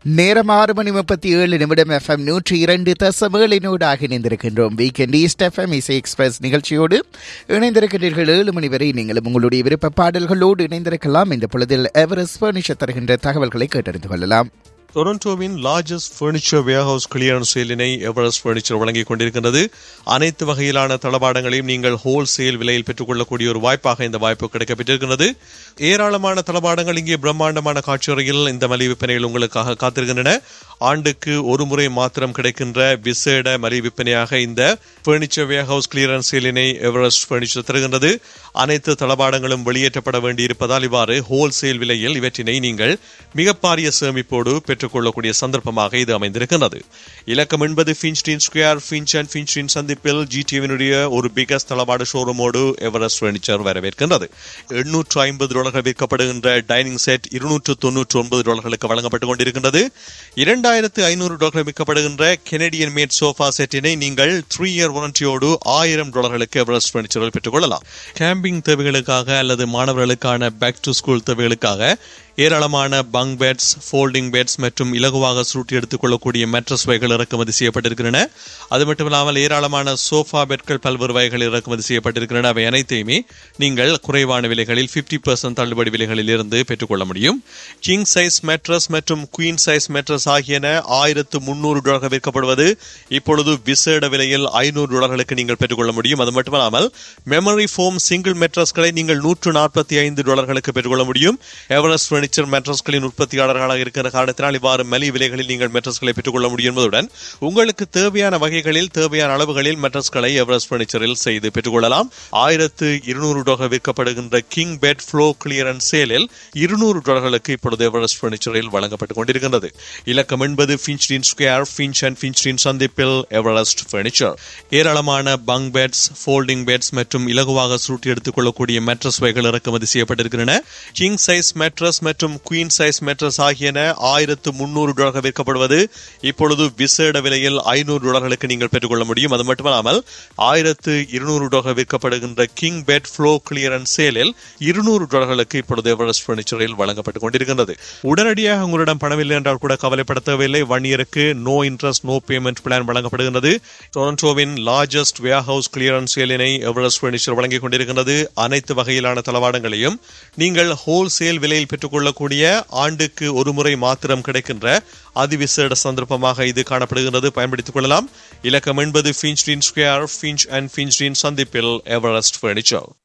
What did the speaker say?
நேரம் ஆறு மணி முப்பத்தி ஏழு நிமிடம் எஃப்எம் நூற்றி இரண்டு தசமேளினோடாக இணைந்திருக்கின்றோம் வீக்கெண்ட் ஈஸ்ட் எஃப்எம் இசை எக்ஸ்பிரஸ் நிகழ்ச்சியோடு இணைந்திருக்கின்றீர்கள் ஏழு மணி வரை நீங்களும் உங்களுடைய விருப்ப பாடல்களோடு இணைந்திருக்கலாம் இந்த பொழுதில் எவரெஸ்ட் பர்னிச்சர் தருகின்ற தகவல்களை கேட்டறிந்து கொள்ளலாம் டொரண்டோவின் லார்ஜஸ்ட் ஃபர்னிச்சர் வேர்ஹவுஸ் கிளியரன்ஸ் சேலினை எவரெஸ்ட் ஃபர்னிச்சர் வழங்கிக் கொண்டிருக்கின்றது அனைத்து வகையிலான தளபாடங்களையும் நீங்கள் ஹோல்சேல் விலையில் பெற்றுக்கொள்ளக்கூடிய ஒரு வாய்ப்பாக இந்த வாய்ப்பு கிடைக்கப்பட்டிருக்கிறது ஏராளமான தளபாடங்கள் இங்கே பிரம்மாண்டமான காட்சியறையில் இந்த மலிவு விற்பனைகள் உங்களுக்காக காத்திருக்கின்றன ஆண்டுக்கு ஒரு முறை மாத்திரம் கிடைக்கின்ற விசேட மலிவு விற்பனையாக இந்த ஃபர்னிச்சர் வேர்ஹவுஸ் கிளியரன்ஸ் சேலினை எவரெஸ்ட் ஃபர்னிச்சர் தருகின்றது அனைத்து தளபாடங்களும் வெளியேற்றப்பட வேண்டியிருப்பதால் இவ்வாறு ஹோல்சேல் விலையில் இவற்றினை நீங்கள் மிக பாரிய சேமிப்போடு பெற்றுக்கொள்ளக்கூடிய சந்தர்ப்பமாக இது அமைந்திருக்கின்றது இலக்கம் என்பது Finchdene square Finch and Finchdene சந்திப்பில் ஜிடிவினுடைய ஒரு பிகஸ்ட் தளபாடு ஷோரூமோடு எவரெஸ்ட் ஃபர்னிச்சர் வரவேற்கின்றது எண்ணூற்று ஐம்பது டாலர்கள் விற்கப்படுகின்ற டைனிங் செட் இருநூற்று தொன்னூற்று ஒன்பது டாலர்களுக்கு வழங்கப்பட்டுக் கொண்டிருக்கின்றது இரண்டாயிரத்து ஐநூறு டாலர்கள் விற்கப்படுகின்ற கெனடியன் மேட் சோஃபா செட்டினை நீங்கள் த்ரீ இயர் வாரண்டியோடு ஆயிரம் டாலர்களுக்கு எவரெஸ்ட் ஃபர்னிச்சரில் பெற்றுக்கொள்ளலாம் கேம்பிங் தேவைகளுக்காக அல்லது மாணவர்களுக்கான பேக் டு ஸ்கூல் தேவைகளுக்காக ஏராளமான பங்க் பெட்ஸ் ஃபோல்டிங் பெட்ஸ் மற்றும் இலகுவாக சுருட்டி எடுத்துக் கொள்ளக்கூடிய மெட்ரஸ் வகைகள் இறக்குமதி செய்யப்பட்டிருக்கின்றன அது மட்டும் இல்லாமல் ஏராளமான சோஃபா பெட்கள் பல்வேறு வகைகள் இறக்குமதி செய்யப்பட்டிருக்கின்றன அவை அனைத்தையுமே நீங்கள் குறைவான விலைகளில் பிப்டி பர்சன்ட் தள்ளுபடி விலைகளில் இருந்து பெற்றுக்கொள்ள முடியும் கிங் சைஸ் மெட்ரஸ் மற்றும் குயின் சைஸ் மெட்ரஸ் ஆகியன ஆயிரத்து முன்னூறு டாலர்கள் விற்கப்படுவது இப்பொழுது விசேட விலையில் ஐநூறு டாலர்களுக்கு நீங்கள் பெற்றுக்கொள்ள முடியும் அது மட்டுமல்லாமல் மெமரி ஃபோம் சிங்கிள் மெட்ரஸ்களை நீங்கள் நூற்று நாற்பத்தி ஐந்து டாலர்களுக்கு பெற்றுக்கொள்ள முடியும் எவரெஸ்ட் பர்னிச்சர் மெட்ரஸ்களின் உற்பத்தியாளர்களாக இருக்கிற காரணத்தினால் இவ்வாறு மலி விலைகளில் நீங்கள் மெட்ரஸ்களை பெற்றுக்கொள்ள முடியும் என்பதுடன் உங்களுக்கு தேவையான வகைகளில் தேவையான அளவுகளில் மெட்ரஸ்களை எவரெஸ்ட் பர்னிச்சரில் செய்து பெற்றுக்கொள்ளலாம் ஆயிரத்து இருநூறு டாலர் விற்கப்படுகின்ற கிங் பெட் ஃப்ளோ கிளியரன்ஸ் சேலில் இருநூறு டாலர்களுக்கு இப்பொழுது எவரெஸ்ட் பர்னிச்சரில் வழங்கப்பட்டுக் கொண்டிருக்கின்றது இலக்கம் என்பது Finchdene square Finch and Finchdene சந்திப்பில் எவரெஸ்ட் பர்னிச்சர் ஏராளமான பங்க் பெட்ஸ் ஃபோல்டிங் பெட்ஸ் மற்றும் இலகுவாக சுருட்டி எடுத்துக் கொள்ளக்கூடிய மெட்ரஸ் வகைகள் இறக்குமதி செய்யப்பட்டிருக்கின்றன கிங் சைஸ் மெட்ரஸ் மற்றும் குயின் சைஸ் மெட்ரஸ் ஆகியன ஆயிரத்து முன்னூறு டாலர்கள் விற்கப்படுவது இப்பொழுது விசேட விலையில் ஐநூறு டாலர்களுக்கு நீங்கள் பெற்றுக்கொள்ள முடியும் அது மட்டுமல்லாமல் ஆயிரத்து இருநூறு டாலர்கள் விற்கப்படுகின்ற கிங் பெட் ஃப்ளோ கிளியரன்ஸ் சேலில் இருநூறு டாலர்களுக்கு இப்பொழுது எவரெஸ்ட் பர்னிச்சரில் வழங்கப்பட்டுக் கொண்டிருக்கின்றது உடனடியாக உங்களிடம் பணமில்லை என்றால் கூட கவலைப்பட தேவையில்லை ஒன் இயருக்கு no interest no payment plan வழங்கப்படுகின்றது டொரண்டோவின் லார்ஜஸ்ட் வேர் ஹவுஸ் கிளியரன்ஸ் சேலினை எவரெஸ்ட் பர்னிச்சர் வழங்கிக் கொண்டிருக்கின்றது அனைத்து வகையிலான தளவாடங்களையும் நீங்கள் ஹோல்சேல் விலையில் பெற்றுக்கொள்ளக்கூடிய ஆண்டுக்கு ஒரு முறை மாத்திரம் கிடைக்கின்ற அதிவிசேட சந்தர்ப்பமாக இது காணப்படுகிறது பயன்படுத்திக் கொள்ளலாம் இலக்கம் என்பது Finchdene square Finch and Finchdene சந்திப்பில் எவரெஸ்ட் பர்னிச்சர்